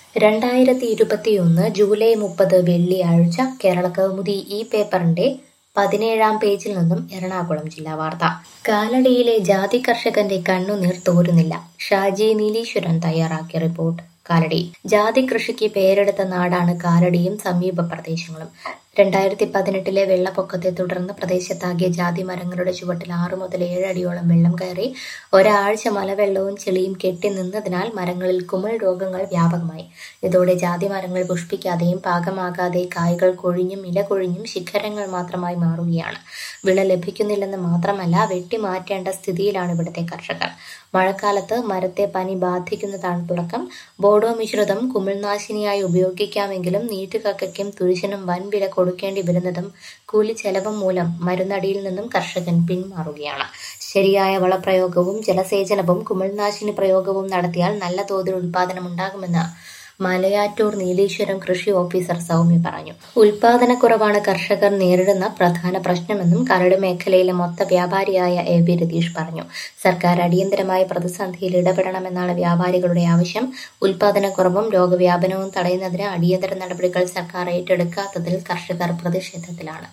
രണ്ടായിരത്തി ഇരുപത്തിയൊന്ന് ജൂലൈ മുപ്പത് വെള്ളിയാഴ്ച കേരളകൗമുദി ഈ പേപ്പറിന്റെ പതിനേഴാം പേജിൽ നിന്നും എറണാകുളം ജില്ലാ വാർത്ത കാലടിയിലെ ജാതി കർഷകന്റെ കണ്ണുനീർ തോരുന്നില്ല ഷാജി നീലീശ്വരൻ തയ്യാറാക്കിയ റിപ്പോർട്ട് കാലടി ജാതി കൃഷിക്ക് പേരെടുത്ത നാടാണ് കാലടിയും സമീപ പ്രദേശങ്ങളും രണ്ടായിരത്തി പതിനെട്ടിലെ വെള്ളപ്പൊക്കത്തെ തുടർന്ന് പ്രദേശത്താകിയ ജാതി മരങ്ങളുടെ ചുവട്ടിൽ ആറു മുതൽ ഏഴ് അടിയോളം വെള്ളം കയറി ഒരാഴ്ച മലവെള്ളവും ചെളിയും കെട്ടി നിന്നതിനാൽ മരങ്ങളിൽ കുമിൾ രോഗങ്ങൾ വ്യാപകമായി ഇതോടെ ജാതി മരങ്ങൾ പുഷ്പിക്കാതെയും പാകമാകാതെ കായ്കൾ കൊഴിഞ്ഞും ഇല കൊഴിഞ്ഞും ശിഖരങ്ങൾ മാത്രമായി മാറുകയാണ് വിള ലഭിക്കുന്നില്ലെന്ന് മാത്രമല്ല വെട്ടിമാറ്റേണ്ട സ്ഥിതിയിലാണ് ഇവിടുത്തെ കർഷകർ മഴക്കാലത്ത് മരത്തെ പനി ബാധിക്കുന്നതാണ് തുടക്കം ബോഡോ മിശ്രിതം കുമിൾനാശിനിയായി ഉപയോഗിക്കാമെങ്കിലും നീട്ടുകക്കയ്ക്കും തുരിശനും വൻവില കൊടുക്കേണ്ടി വരുന്നതും കൂലിച്ചെലവും മൂലം മരുന്നടിയിൽ നിന്നും കർഷകൻ പിന്മാറുകയാണ് ശരിയായ വളപ്രയോഗവും ജലസേചനവും കുമിൾനാശിനി പ്രയോഗവും നടത്തിയാൽ നല്ല തോതിൽ ഉൽപാദനം ഉണ്ടാകുമെന്ന് മലയാറ്റൂർ നീലീശ്വരം കൃഷി ഓഫീസർ സൗമ്യ പറഞ്ഞു ഉൽപാദനക്കുറവാണ് കർഷകർ നേരിടുന്ന പ്രധാന പ്രശ്നമെന്നും കരട് മേഖലയിലെ മൊത്ത വ്യാപാരിയായ എ ബി രതീഷ് പറഞ്ഞു സർക്കാർ അടിയന്തരമായ പ്രതിസന്ധിയിൽ ഇടപെടണമെന്നാണ് വ്യാപാരികളുടെ ആവശ്യം ഉൽപാദനക്കുറവും രോഗവ്യാപനവും തടയുന്നതിന് അടിയന്തര നടപടികൾ സർക്കാർ ഏറ്റെടുക്കാത്തതിൽ കർഷകർ പ്രതിഷേധത്തിലാണ്